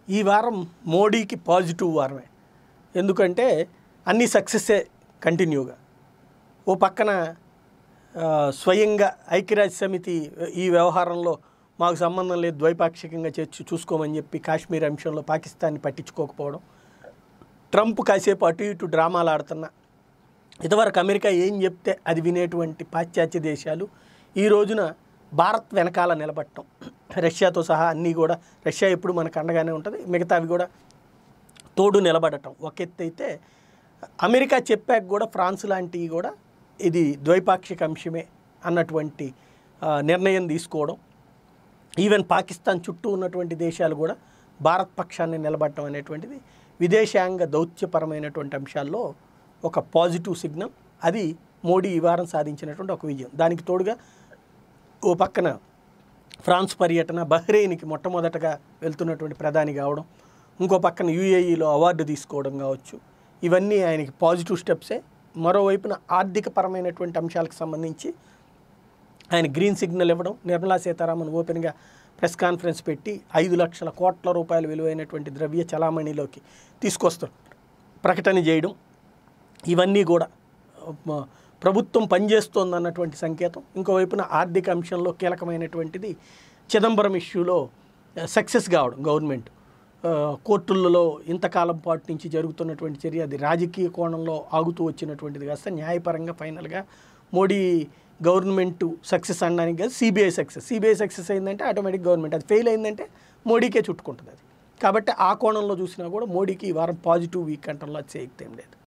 ఈ వారం మోడీకి పాజిటివ్ వారమే ఎందుకంటే అన్ని సక్సెస్సే కంటిన్యూగా ఓ పక్కన ఆ, స్వయంగా ఐక్యరాజ్య సమితి ఈ వ్యవహారంలో మాకు సంబంధం లేదు ద్వైపాక్షికంగా చేర్చి చూసుకోమని చెప్పి కాశ్మీర్ అంశంలో పాకిస్తాన్ని పట్టించుకోకపోవడం ట్రంప్ కాసేపు అటు ఇటు డ్రామాలు ఆడుతున్నా ఇదివరకు అమెరికా ఏం చెప్తే అది వినేటువంటి పాశ్చాత్య దేశాలు ఈ రోజున భారత్ వెనకాల నిలబడటం రష్యాతో సహా అన్నీ కూడా రష్యా ఎప్పుడు మనకు అండగానే ఉంటుంది మిగతావి కూడా తోడు నిలబడటం ఒక ఎత్తు అయితే అమెరికా చెప్పాక కూడా ఫ్రాన్స్ లాంటివి కూడా ఇది ద్వైపాక్షిక అంశమే అన్నటువంటి ఆ, నిర్ణయం తీసుకోవడం ఈవెన్ పాకిస్తాన్ చుట్టూ ఉన్నటువంటి దేశాలు కూడా భారత్ పక్షాన్ని నిలబడటం అనేటువంటిది విదేశాంగ దౌత్యపరమైనటువంటి అంశాల్లో ఒక పాజిటివ్ సిగ్నల్ అది మోడీ ఈ వారం సాధించినటువంటి ఒక విజయం దానికి తోడుగా ఓ పక్కన ఫ్రాన్స్ పర్యటన బహ్రెయిన్కి మొట్టమొదటగా వెళ్తున్నటువంటి ప్రధాని కావడం ఇంకో పక్కన యూఏఈలో అవార్డు తీసుకోవడం కావచ్చు ఇవన్నీ ఆయనకి పాజిటివ్ స్టెప్సే మరోవైపున ఆర్థిక పరమైనటువంటి అంశాలకు సంబంధించి ఆయన గ్రీన్ సిగ్నల్ ఇవ్వడం నిర్మలా సీతారామన్ ఓపెన్గా ప్రెస్ కాన్ఫరెన్స్ పెట్టి ఐదు లక్షల కోట్ల రూపాయల విలువైనటువంటి ద్రవ్య చలామణిలోకి తీసుకొస్తారు ప్రకటన చేయడం ఇవన్నీ కూడా మ, ప్రభుత్వం పనిచేస్తోంది అన్నటువంటి సంకేతం ఇంకోవైపున ఆర్థిక అంశంలో కీలకమైనటువంటిది చిదంబరం ఇష్యూలో సక్సెస్ కావడం గవర్నమెంట్ ఆ, కోర్టులలో ఇంతకాలం పాటు నుంచి జరుగుతున్నటువంటి చర్య అది రాజకీయ కోణంలో ఆగుతూ వచ్చినటువంటిది కాస్త న్యాయపరంగా ఫైనల్గా మోడీ గవర్నమెంట్ సక్సెస్ అనడానికి కాదు సిబిఐ సక్సెస్ సిబిఐ సక్సెస్ అయిందంటే ఆటోమేటిక్ గవర్నమెంట్ అది ఫెయిల్ అయిందంటే మోడీకే చుట్టుకుంటుంది అది కాబట్టి ఆ కోణంలో చూసినా కూడా మోడీకి ఈ వారం పాజిటివ్ వీక్ అంటంలో అతిశయక్తి ఏం లేదు